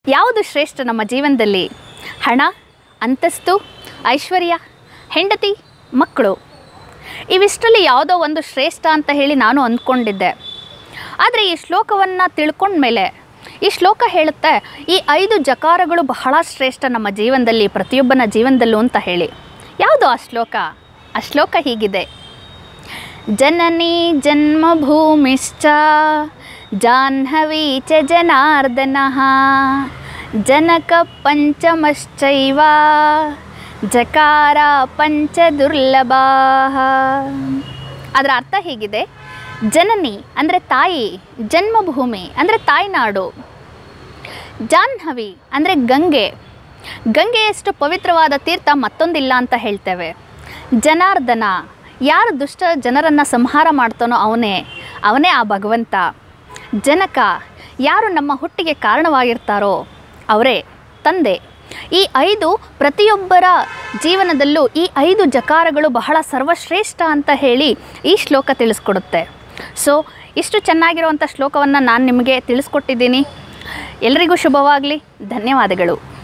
ಯಾವುದು ಶ್ರೇಷ್ಠ ನಮ್ಮ ಜೀವನದಲ್ಲಿ ಹಣ ಅಂತಸ್ತು ಐಶ್ವರ್ಯ ಹೆಂಡತಿ ಮಕ್ಕಳು ಇವಿಷ್ಟರಲ್ಲಿ ಯಾವುದೋ ಒಂದು ಶ್ರೇಷ್ಠ ಅಂತ ಹೇಳಿ ನಾನು ಅಂದ್ಕೊಂಡಿದ್ದೆ ಆದರೆ ಈ ಶ್ಲೋಕವನ್ನು ತಿಳ್ಕೊಂಡ್ಮೇಲೆ ಈ ಶ್ಲೋಕ ಹೇಳುತ್ತೆ ಈ ಐದು ಜಕಾರಗಳು ಬಹಳ ಶ್ರೇಷ್ಠ ನಮ್ಮ ಜೀವನದಲ್ಲಿ ಪ್ರತಿಯೊಬ್ಬನ ಜೀವನದಲ್ಲೂ ಅಂತ ಹೇಳಿ ಯಾವುದು ಆ ಶ್ಲೋಕ ಆ ಶ್ಲೋಕ ಹೀಗಿದೆ ಜನನಿ ಜನ್ಮಭೂಮಿಶ್ಚ ಜಾಹ್ನವಿ ಚ ಜನಾರ್ದನ ಜನಕ ಪಂಚಮಶ್ಚೈವ ಜಕಾರ ಪಂಚ ದುರ್ಲಭಾ ಅದರ ಅರ್ಥ ಹೀಗಿದೆ ಜನನಿ ಅಂದರೆ ತಾಯಿ ಜನ್ಮಭೂಮಿ ಅಂದರೆ ತಾಯ್ನಾಡು ಜಾಹ್ನವಿ ಅಂದರೆ ಗಂಗೆ ಗಂಗೆಯಷ್ಟು ಪವಿತ್ರವಾದ ತೀರ್ಥ ಮತ್ತೊಂದಿಲ್ಲ ಅಂತ ಹೇಳ್ತೇವೆ ಜನಾರ್ದನ ಯಾರು ದುಷ್ಟ ಜನರನ್ನು ಸಂಹಾರ ಮಾಡ್ತಾನೋ ಅವನೇ ಅವನೇ ಆ ಭಗವಂತ ಜನಕ ಯಾರು ನಮ್ಮ ಹುಟ್ಟಿಗೆ ಕಾರಣವಾಗಿರ್ತಾರೋ ಅವರೇ ತಂದೆ ಈ ಐದು ಪ್ರತಿಯೊಬ್ಬರ ಜೀವನದಲ್ಲೂ ಈ ಐದು ಜಕಾರಗಳು ಬಹಳ ಸರ್ವಶ್ರೇಷ್ಠ ಅಂತ ಹೇಳಿ ಈ ಶ್ಲೋಕ ತಿಳಿಸ್ಕೊಡುತ್ತೆ ಸೊ ಇಷ್ಟು ಚೆನ್ನಾಗಿರುವಂಥ ಶ್ಲೋಕವನ್ನು ನಾನು ನಿಮಗೆ ತಿಳಿಸ್ಕೊಟ್ಟಿದ್ದೀನಿ ಎಲ್ರಿಗೂ ಶುಭವಾಗಲಿ ಧನ್ಯವಾದಗಳು